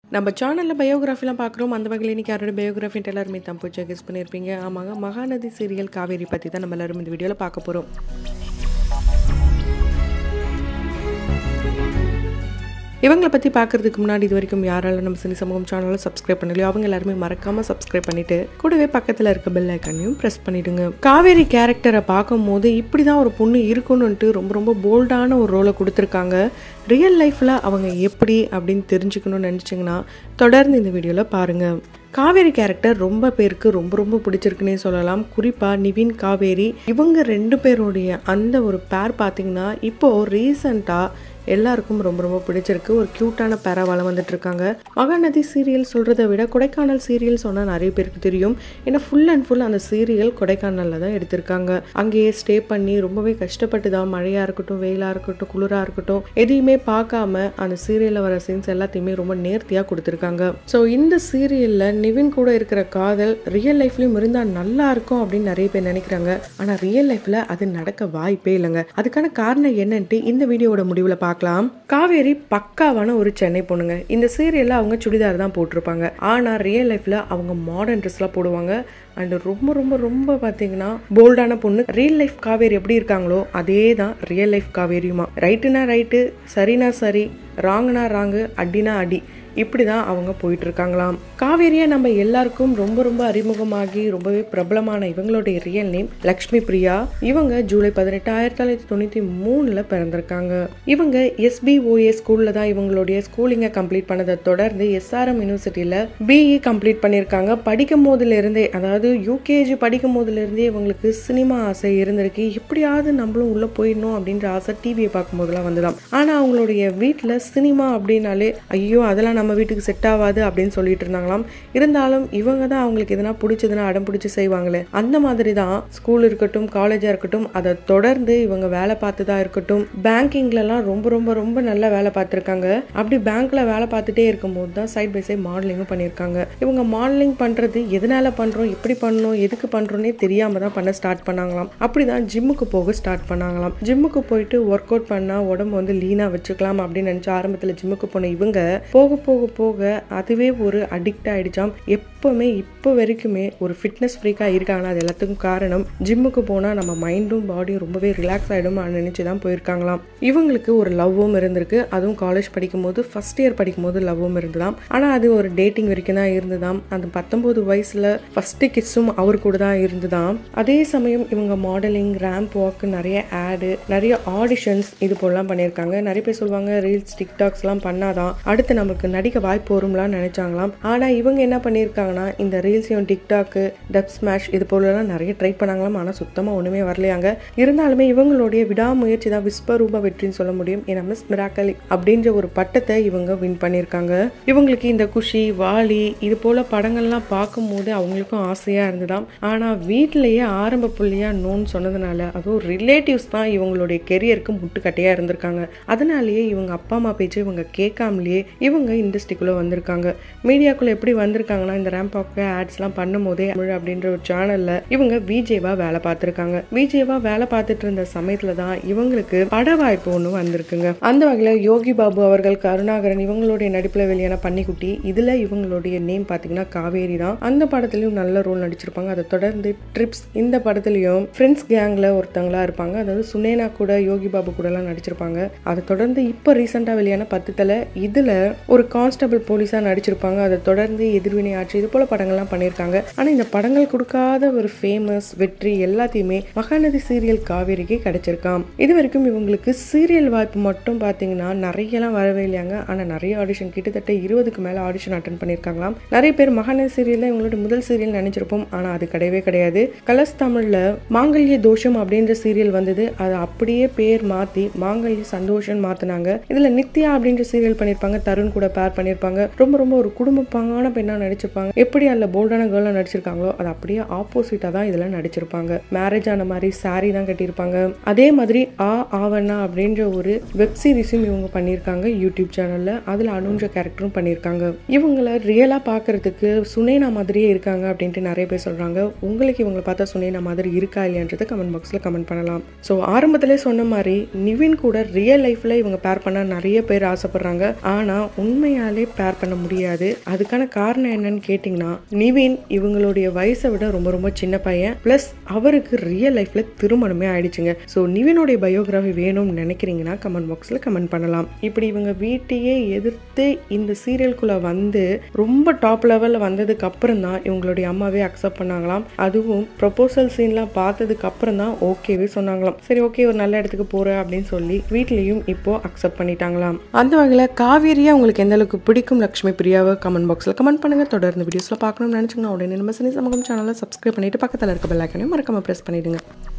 நம்ம சேனலில் பயோகிராஃபிலாம் பார்க்குறோம் அந்த வகையில் இன்றைக்கி யாரோட பயோகிராஃபின்ட்டு எல்லாருமே தான் பூச்சா கெஸ் பண்ணியிருப்பீங்க ஆமாங்க மகாநதி சீரியல் காவேரி பற்றி தான் நம்ம எல்லாரும் இந்த வீடியோவில் பார்க்க போகிறோம் இவங்களை பற்றி பார்க்கறதுக்கு முன்னாடி இது வரைக்கும் யாராலும் நம்ம சினி சமூகம் சேனலை சப்ஸ்கிரைப் பண்ணலையோ அவங்க எல்லாருமே மறக்காமல் சப்ஸ்கிரைப் பண்ணிட்டு கூடவே பக்கத்தில் இருக்க பெல் ஐக்கானையும் ப்ரெஸ் பண்ணிடுங்க காவேரி கேரக்டரை பார்க்கும்போது இப்படி தான் ஒரு பொண்ணு இருக்கணும்ன்ட்டு ரொம்ப ரொம்ப போல்டான ஒரு ரோலை கொடுத்துருக்காங்க ரியல் லைஃப்பில் அவங்க எப்படி அப்படின்னு தெரிஞ்சுக்கணும்னு நினச்சிங்கன்னா தொடர்ந்து இந்த வீடியோவில் பாருங்கள் காவேரி கேரக்டர் ரொம்ப பேருக்கு ரொம்ப ரொம்ப பிடிச்சிருக்குன்னே சொல்லலாம் குறிப்பாக நிவின் காவேரி இவங்க ரெண்டு பேருடைய அந்த ஒரு பேர் பார்த்தீங்கன்னா இப்போது ரீசண்டாக எல்லாருக்கும் ரொம்ப ரொம்ப பிடிச்சிருக்கு ஒரு க்யூட்டான பேரா வளம் வந்துட்டு இருக்காங்க மகாநதி சீரியல் சொல்கிறத விட கொடைக்கானல் சீரியல் சொன்னால் நிறைய பேருக்கு தெரியும் ஏன்னா ஃபுல் அண்ட் ஃபுல் அந்த சீரியல் கொடைக்கானலில் தான் எடுத்திருக்காங்க அங்கேயே ஸ்டே பண்ணி ரொம்பவே கஷ்டப்பட்டு தான் மழையாக இருக்கட்டும் வெயிலாக இருக்கட்டும் குளிராக இருக்கட்டும் எதையுமே பார்க்காம அந்த சீரியலில் வர சீன்ஸ் எல்லாத்தையுமே ரொம்ப நேர்த்தியாக கொடுத்துருக்காங்க ஸோ இந்த சீரியலில் நிவின் கூட இருக்கிற காதல் ரியல் லைஃப்லையும் இருந்தால் நல்லா இருக்கும் அப்படின்னு நிறைய பேர் நினைக்கிறாங்க ஆனால் ரியல் லைஃப்பில் அது நடக்க வாய்ப்பே இல்லைங்க அதுக்கான காரணம் என்னன்ட்டு இந்த வீடியோவோட முடிவில் பார்க்கலாம் காவேரி பக்காவான ஒரு சென்னை பொண்ணுங்க இந்த சீரியலில் அவங்க சுடிதார் தான் போட்டிருப்பாங்க ஆனால் ரியல் லைஃப்பில் அவங்க மாடர்ன் ட்ரெஸ்லாம் போடுவாங்க அண்ட் ரொம்ப ரொம்ப ரொம்ப பார்த்தீங்கன்னா போல்டான பொண்ணு ரியல் லைஃப் காவேரி எப்படி இருக்காங்களோ அதே தான் ரியல் லைஃப் காவேரியுமா ரைட்டுனா ரைட்டு சரினா சரி ராங்குனா ராங்கு அடினா அடி இப்படி தான் அவங்க போயிட்டு இருக்காங்களாம் காவேரியை நம்ம எல்லாருக்கும் ரொம்ப ரொம்ப அறிமுகமாகி ரொம்பவே பிரபலமான இவங்களுடைய ரியல் நேம் லக்ஷ்மி பிரியா இவங்க ஜூலை பதினெட்டு ஆயிரத்தி தொள்ளாயிரத்தி தொண்ணூற்றி மூணில் பிறந்திருக்காங்க இவங்க எஸ்பிஓஏ ஸ்கூலில் தான் இவங்களுடைய ஸ்கூலிங்கை கம்ப்ளீட் பண்ணதை தொடர்ந்து எஸ்ஆர்எம் யூனிவர்சிட்டியில் பிஇ கம்ப்ளீட் பண்ணியிருக்காங்க படிக்கும் போதுலேருந்தே அதாவது யூகேஜி படிக்கும் போதுலேருந்தே இவங்களுக்கு சினிமா ஆசை இருந்திருக்கு எப்படியாவது நம்மளும் உள்ளே போயிடணும் அப்படின்ற ஆசை டிவியை பார்க்கும்போதெல்லாம் வந்துதான் ஆனால் அவங்களுடைய வீட்டில் சினிமா அப்படின்னாலே ஐயோ அதெல்லாம் நம்ம வீட்டுக்கு செட் ஆகாது அப்படின்னு சொல்லிட்டு இருந்தாங்களாம் இருந்தாலும் இவங்க தான் அவங்களுக்கு எதனா பிடிச்சதுன்னா அடம் பிடிச்சி செய்வாங்களே அந்த மாதிரி தான் ஸ்கூல் இருக்கட்டும் காலேஜாக இருக்கட்டும் அதை தொடர்ந்து இவங்க வேலை பார்த்ததா இருக்கட்டும் பேங்கிங்லலாம் ரொம்ப ரொம்ப ரொம்ப நல்லா வேலை பார்த்துருக்காங்க அப்படி பேங்க்ல வேலை பார்த்துட்டே இருக்கும்போது தான் சைட் பை சைட் மாடலிங்கும் பண்ணியிருக்காங்க இவங்க மாடலிங் பண்ணுறது எதனால பண்ணுறோம் எப்படி பண்ணணும் எதுக்கு பண்ணுறோன்னே தெரியாம தான் பண்ண ஸ்டார்ட் பண்ணாங்களாம் அப்படி தான் ஜிம்முக்கு போக ஸ்டார்ட் பண்ணாங்களாம் ஜிம்முக்கு போயிட்டு ஒர்க் அவுட் பண்ணால் உடம்பு வந்து லீனாக வச்சுக்கலாம் அப்படின்னு நினச்சி ஆரம்பத்தில் ஜிம்முக்கு போன இவங்க போக போக போக அதுவே ஒரு அடிக்ட் ஆயிடுச்சாம் எப்பவுமே இப்போ வரைக்குமே ஒரு ஃபிட்னஸ் ஃப்ரீக்காக இருக்காங்கன்னா அது எல்லாத்துக்கும் காரணம் ஜிம்முக்கு போனால் நம்ம மைண்டும் பாடியும் ரொம்பவே ரிலாக்ஸ் ஆகிடும் நினச்சி தான் போயிருக்காங்களாம் இவங்களுக்கு ஒரு லவ்வும் இருந்திருக்கு அதுவும் காலேஜ் படிக்கும்போது ஃபர்ஸ்ட் இயர் படிக்கும்போது லவ்வும் இருந்ததாம் ஆனால் அது ஒரு டேட்டிங் வரைக்கும் தான் இருந்ததாம் அந்த பத்தொம்போது வயசில் ஃபஸ்ட்டு கிஸ்ஸும் அவர் கூட தான் இருந்ததாம் அதே சமயம் இவங்க மாடலிங் ரேம்ப் வாக் நிறைய ஆடு நிறைய ஆடிஷன்ஸ் இது போலலாம் பண்ணியிருக்காங்க நிறைய பேர் சொல்லுவாங்க ரீல்ஸ் டிக்டாக்ஸ்லாம் பண்ணாதான் அடுத்து நமக்கு நடிக்க வாய்ப்பு வரும்லாம் நினைச்சாங்களாம் ஆனால் இவங்க என்ன பண்ணியிருக்காங்கன்னா இந்த ரீல்ஸையும் டிக்டாக்கு டப் ஸ்மாஷ் இது போலலாம் நிறைய ட்ரை பண்ணாங்களாம் ஆனால் சுத்தமாக ஒன்றுமே வரலையாங்க இருந்தாலுமே இவங்களுடைய விடாமுயற்சி தான் விஸ்வரூப வெற்றின்னு சொல்ல முடியும் ஏன்னா மிஸ் மிராக்கலி அப்படின்ற ஒரு பட்டத்தை இவங்க வின் பண்ணியிருக்காங்க இவங்களுக்கு இந்த குஷி வாலி இது போல படங்கள்லாம் பார்க்கும்போது அவங்களுக்கும் ஆசையாக இருந்ததாம் ஆனால் வீட்டிலேயே ஆரம்ப புள்ளியாக நோன்னு சொன்னதுனால அதுவும் ரிலேட்டிவ்ஸ் தான் இவங்களுடைய கெரியருக்கு முட்டுக்கட்டையாக இருந்திருக்காங்க அதனாலேயே இவங்க அப்பா அம்மா பேச்சு இவங்க கேட்காமலேயே இவங்க இண்டஸ்ட்ரிக்குள்ளே வந்திருக்காங்க மீடியாக்குள்ளே எப்படி வந்திருக்காங்கன்னா இந்த ரேம்பாக்கு ஆட்ஸ்லாம் பண்ணும்போதே தமிழ் அப்படின்ற ஒரு சேனலில் இவங்க விஜேவா வேலை பார்த்துருக்காங்க விஜேவா வேலை பார்த்துட்டு இருந்த சமயத்தில் தான் இவங்களுக்கு பட வாய்ப்பு ஒன்று வந்திருக்குங்க அந்த வகையில் யோகி பாபு அவர்கள் கருணாகரன் இவங்களுடைய நடிப்பில் வெளியான பன்னிக்குட்டி இதில் இவங்களுடைய நேம் பார்த்தீங்கன்னா காவேரி தான் அந்த படத்துலையும் நல்ல ரோல் நடிச்சிருப்பாங்க அதை தொடர்ந்து ட்ரிப்ஸ் இந்த படத்துலையும் ஃப்ரெண்ட்ஸ் கேங்கில் ஒருத்தங்களா இருப்பாங்க அதாவது சுனேனா கூட யோகி பாபு கூடலாம் நடிச்சிருப்பாங்க அதை தொடர்ந்து இப்போ ரீசெண்டாக வெளியான பத்து தலை இதில் ஒரு கான்ஸ்டபிள் போலீஸாக நடிச்சிருப்பாங்க அதை தொடர்ந்து எதிர்வினை ஆட்சி இது போல படங்கள்லாம் பண்ணியிருக்காங்க ஆனால் இந்த படங்கள் கொடுக்காத ஒரு ஃபேமஸ் வெற்றி எல்லாத்தையுமே மகாநதி சீரியல் காவேரிக்கு கிடைச்சிருக்காம் இது வரைக்கும் இவங்களுக்கு சீரியல் வாய்ப்பு மட்டும் பார்த்தீங்கன்னா நிறையலாம் வரவே இல்லையாங்க ஆனால் நிறைய ஆடிஷன் கிட்டத்தட்ட இருபதுக்கு மேலே ஆடிஷன் அட்டன் பண்ணியிருக்காங்களாம் நிறைய பேர் மகாநதி சீரியலில் இவங்களோட முதல் சீரியல் நினைச்சிருப்போம் ஆனால் அது கிடையவே கிடையாது கலர்ஸ் தமிழில் மாங்கல்ய தோஷம் அப்படின்ற சீரியல் வந்தது அதை அப்படியே பேர் மாற்றி மாங்கல்ய சந்தோஷம் மாற்றினாங்க இதில் நித்யா அப்படின்ற சீரியல் பண்ணியிருப்பாங்க தருண் கூட பேர் பண்ணியிருப்பாங்க ரொம்ப ரொம்ப ஒரு குடும்பப்பாங்கான பெண்ணாக நடிச்சிருப்பாங்க எப்படி அதில் போல்டான கேர்ளாக நடிச்சிருக்காங்களோ அது அப்படியே ஆப்போசிட்டாக தான் இதில் நடிச்சிருப்பாங்க மேரேஜ் ஆன மாதிரி சாரி தான் கட்டியிருப்பாங்க அதே மாதிரி ஆ ஆவண்ணா அப்படின்ற ஒரு வெப் சீரிஸும் இவங்க பண்ணியிருக்காங்க யூடியூப் சேனலில் அதில் அனுன்ற கேரக்டரும் பண்ணியிருக்காங்க இவங்கள ரியலாக பார்க்கறதுக்கு சுனேனா மாதிரியே இருக்காங்க அப்படின்ட்டு நிறைய பேர் சொல்கிறாங்க உங்களுக்கு இவங்களை பார்த்தா சுனேனா மாதிரி இருக்கா இல்லையன்றதை கமெண்ட் பாக்ஸில் கமெண்ட் பண்ணலாம் ஸோ ஆரம்பத்திலே சொன்ன மாதிரி நிவின் கூட ரியல் லைஃப்பில் இவங்க பேர் பண்ண நிறைய பேர் ஆசைப்படுறாங்க ஆனால் உண்மையான நிவினையாலே பேர் பண்ண முடியாது அதுக்கான காரணம் என்னன்னு கேட்டிங்கன்னா நிவின் இவங்களுடைய வயசை விட ரொம்ப ரொம்ப சின்ன பையன் ப்ளஸ் அவருக்கு ரியல் லைஃப்ல திருமணமே ஆயிடுச்சுங்க ஸோ நிவினுடைய பயோகிராஃபி வேணும்னு நினைக்கிறீங்கன்னா கமெண்ட் பாக்ஸில் கமெண்ட் பண்ணலாம் இப்படி இவங்க வீட்டையே எதிர்த்து இந்த சீரியல்குள்ளே வந்து ரொம்ப டாப் லெவலில் வந்ததுக்கு அப்புறம் தான் இவங்களுடைய அம்மாவே அக்செப்ட் பண்ணாங்களாம் அதுவும் ப்ரொபோசல் சீன்லாம் பார்த்ததுக்கு அப்புறம் தான் ஓகேவே சொன்னாங்களாம் சரி ஓகே ஒரு நல்ல இடத்துக்கு போற அப்படின்னு சொல்லி வீட்லேயும் இப்போ அக்செப்ட் பண்ணிட்டாங்களாம் அந்த வகையில் காவேரியா உங்களுக்கு எந்த அளவுக்கு பிடிக்கும் லக்ஷ்மி பிரியாவை கமெண்ட் பாக்ஸில் கமெண்ட் பண்ணுங்க தொடர்ந்து வீடியோஸில் பார்க்கணும்னு நினச்சிங்கன்னா உடனே நம்ம சினி சமூகம் சேனலை சப்ஸ்கிரைப் பண்ணிட்டு பக்கத்தில் இருக்க பெல் ஐக்கனையும் மறக்காம ப்ரெஸ் பண்ணிடுங்க